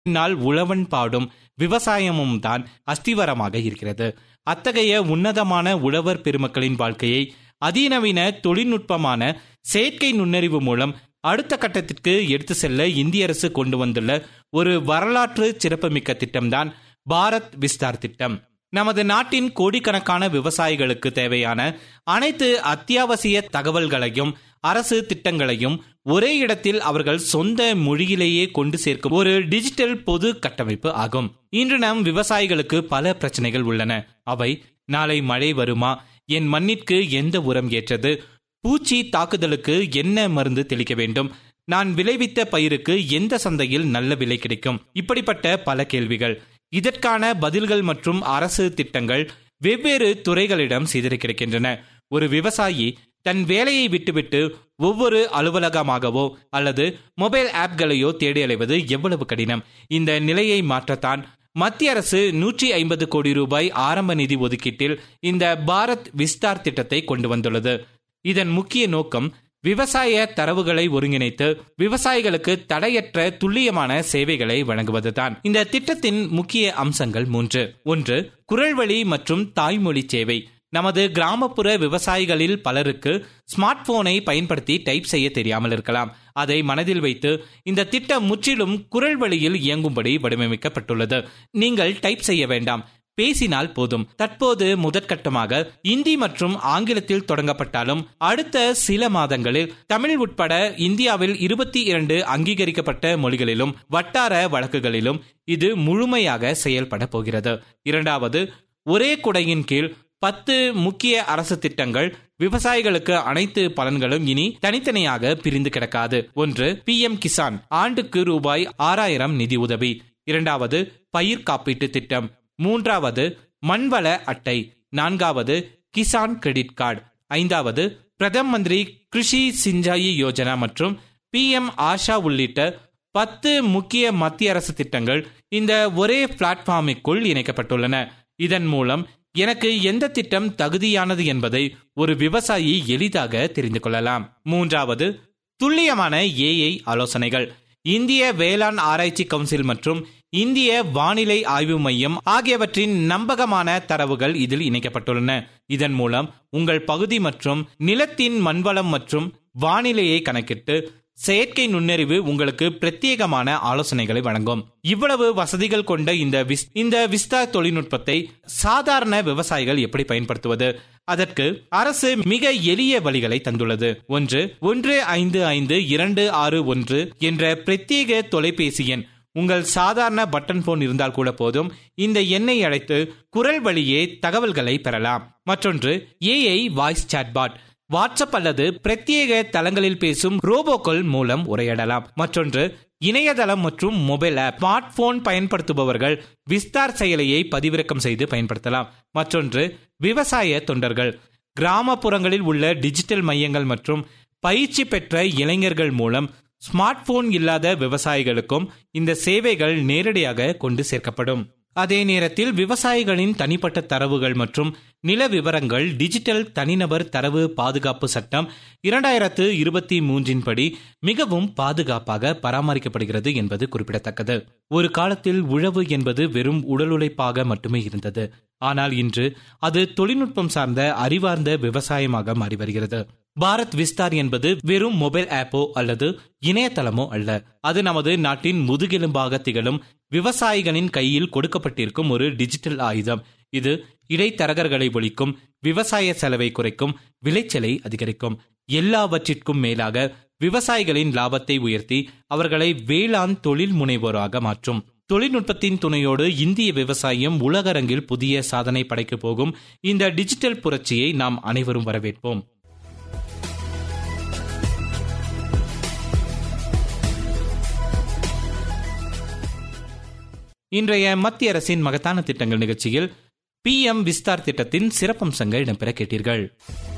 நாள் உழவன் பாடும் விவசாயமும் தான் அஸ்திவரமாக இருக்கிறது அத்தகைய உன்னதமான உழவர் பெருமக்களின் வாழ்க்கையை அதிநவீன தொழில்நுட்பமான செயற்கை நுண்ணறிவு மூலம் அடுத்த கட்டத்திற்கு எடுத்து செல்ல இந்திய அரசு கொண்டு வந்துள்ள ஒரு வரலாற்று சிறப்புமிக்க திட்டம்தான் பாரத் விஸ்தார் திட்டம் நமது நாட்டின் கோடிக்கணக்கான விவசாயிகளுக்கு தேவையான அனைத்து அத்தியாவசிய தகவல்களையும் அரசு திட்டங்களையும் ஒரே இடத்தில் அவர்கள் சொந்த மொழியிலேயே கொண்டு சேர்க்கும் ஒரு டிஜிட்டல் பொது கட்டமைப்பு ஆகும் இன்று நம் விவசாயிகளுக்கு பல பிரச்சனைகள் உள்ளன அவை நாளை மழை வருமா என் மண்ணிற்கு எந்த உரம் ஏற்றது பூச்சி தாக்குதலுக்கு என்ன மருந்து தெளிக்க வேண்டும் நான் விளைவித்த பயிருக்கு எந்த சந்தையில் நல்ல விலை கிடைக்கும் இப்படிப்பட்ட பல கேள்விகள் இதற்கான பதில்கள் மற்றும் அரசு திட்டங்கள் வெவ்வேறு துறைகளிடம் சிதறி கிடக்கின்றன ஒரு விவசாயி தன் வேலையை விட்டுவிட்டு ஒவ்வொரு அலுவலகமாகவோ அல்லது மொபைல் ஆப்களையோ தேடி அலைவது எவ்வளவு கடினம் இந்த நிலையை மாற்றத்தான் மத்திய அரசு நூற்றி ஐம்பது கோடி ரூபாய் ஆரம்ப நிதி ஒதுக்கீட்டில் இந்த பாரத் விஸ்தார் திட்டத்தை கொண்டு வந்துள்ளது இதன் முக்கிய நோக்கம் விவசாய தரவுகளை ஒருங்கிணைத்து விவசாயிகளுக்கு தடையற்ற துல்லியமான சேவைகளை வழங்குவதுதான் இந்த திட்டத்தின் முக்கிய அம்சங்கள் மூன்று ஒன்று குரல்வழி மற்றும் தாய்மொழி சேவை நமது கிராமப்புற விவசாயிகளில் பலருக்கு ஸ்மார்ட் போனை பயன்படுத்தி டைப் செய்ய தெரியாமல் இருக்கலாம் அதை மனதில் வைத்து இந்த திட்டம் முற்றிலும் குரல் வழியில் இயங்கும்படி வடிவமைக்கப்பட்டுள்ளது நீங்கள் டைப் செய்ய வேண்டாம் பேசினால் போதும் தற்போது முதற்கட்டமாக இந்தி மற்றும் ஆங்கிலத்தில் தொடங்கப்பட்டாலும் அடுத்த சில மாதங்களில் தமிழ் உட்பட இந்தியாவில் இருபத்தி இரண்டு அங்கீகரிக்கப்பட்ட மொழிகளிலும் வட்டார வழக்குகளிலும் இது முழுமையாக செயல்பட போகிறது இரண்டாவது ஒரே குடையின் கீழ் பத்து முக்கிய அரசு திட்டங்கள் விவசாயிகளுக்கு அனைத்து பலன்களும் இனி தனித்தனியாக பிரிந்து கிடக்காது ஒன்று பி எம் கிசான் ஆண்டுக்கு ரூபாய் ஆறாயிரம் நிதி உதவி இரண்டாவது பயிர் காப்பீட்டு திட்டம் மூன்றாவது மண்வள அட்டை நான்காவது கிசான் கிரெடிட் கார்டு ஐந்தாவது பிரதம் மந்திரி கிருஷி சிஞ்சாயி யோஜனா மற்றும் பி எம் ஆஷா உள்ளிட்ட பத்து முக்கிய மத்திய அரசு திட்டங்கள் இந்த ஒரே பிளாட்ஃபார்மிற்குள் இணைக்கப்பட்டுள்ளன இதன் மூலம் எனக்கு எந்த திட்டம் தகுதியானது என்பதை ஒரு விவசாயி எளிதாக தெரிந்து கொள்ளலாம் மூன்றாவது துல்லியமான ஏஐ ஆலோசனைகள் இந்திய வேளாண் ஆராய்ச்சி கவுன்சில் மற்றும் இந்திய வானிலை ஆய்வு மையம் ஆகியவற்றின் நம்பகமான தரவுகள் இதில் இணைக்கப்பட்டுள்ளன இதன் மூலம் உங்கள் பகுதி மற்றும் நிலத்தின் மண்வளம் மற்றும் வானிலையை கணக்கிட்டு செயற்கை நுண்ணறிவு உங்களுக்கு பிரத்யேகமான ஆலோசனைகளை வழங்கும் இவ்வளவு வசதிகள் கொண்ட இந்த விஸ் இந்த விஸ்தார் தொழில்நுட்பத்தை சாதாரண விவசாயிகள் எப்படி பயன்படுத்துவது அதற்கு அரசு மிக எளிய வழிகளை தந்துள்ளது ஒன்று ஒன்று ஐந்து ஐந்து இரண்டு ஆறு ஒன்று என்ற பிரத்யேக தொலைபேசி எண் உங்கள் சாதாரண பட்டன் போன் இருந்தால் கூட போதும் இந்த எண்ணை அழைத்து குரல் வழியே தகவல்களை பெறலாம் மற்றொன்று ஏஐ வாய்ஸ் சாட்பாட் வாட்ஸ்அப் அல்லது பிரத்யேக தளங்களில் பேசும் ரோபோக்கள் மூலம் உரையாடலாம் மற்றொன்று இணையதளம் மற்றும் மொபைல் ஆப் ஸ்மார்ட் போன் பயன்படுத்துபவர்கள் விஸ்தார் செயலியை பதிவிறக்கம் செய்து பயன்படுத்தலாம் மற்றொன்று விவசாய தொண்டர்கள் கிராமப்புறங்களில் உள்ள டிஜிட்டல் மையங்கள் மற்றும் பயிற்சி பெற்ற இளைஞர்கள் மூலம் ஸ்மார்ட் போன் இல்லாத விவசாயிகளுக்கும் இந்த சேவைகள் நேரடியாக கொண்டு சேர்க்கப்படும் அதே நேரத்தில் விவசாயிகளின் தனிப்பட்ட தரவுகள் மற்றும் நில விவரங்கள் டிஜிட்டல் தனிநபர் தரவு பாதுகாப்பு சட்டம் இரண்டாயிரத்து இருபத்தி மூன்றின் படி மிகவும் பாதுகாப்பாக பராமரிக்கப்படுகிறது என்பது குறிப்பிடத்தக்கது ஒரு காலத்தில் உழவு என்பது வெறும் உடல் உழைப்பாக மட்டுமே இருந்தது ஆனால் இன்று அது தொழில்நுட்பம் சார்ந்த அறிவார்ந்த விவசாயமாக மாறி வருகிறது பாரத் விஸ்தார் என்பது வெறும் மொபைல் ஆப்போ அல்லது இணையதளமோ அல்ல அது நமது நாட்டின் முதுகெலும்பாக திகழும் விவசாயிகளின் கையில் கொடுக்கப்பட்டிருக்கும் ஒரு டிஜிட்டல் ஆயுதம் இது இடைத்தரகர்களை ஒழிக்கும் விவசாய செலவை குறைக்கும் விளைச்சலை அதிகரிக்கும் எல்லாவற்றிற்கும் மேலாக விவசாயிகளின் லாபத்தை உயர்த்தி அவர்களை வேளாண் தொழில் முனைவோராக மாற்றும் தொழில்நுட்பத்தின் துணையோடு இந்திய விவசாயம் உலகரங்கில் புதிய சாதனை படைக்க போகும் இந்த டிஜிட்டல் புரட்சியை நாம் அனைவரும் வரவேற்போம் இன்றைய மத்திய அரசின் மகத்தான திட்டங்கள் நிகழ்ச்சியில் பி எம் விஸ்தார் திட்டத்தின் சிறப்பம்சங்கள் இடம்பெற கேட்டீர்கள்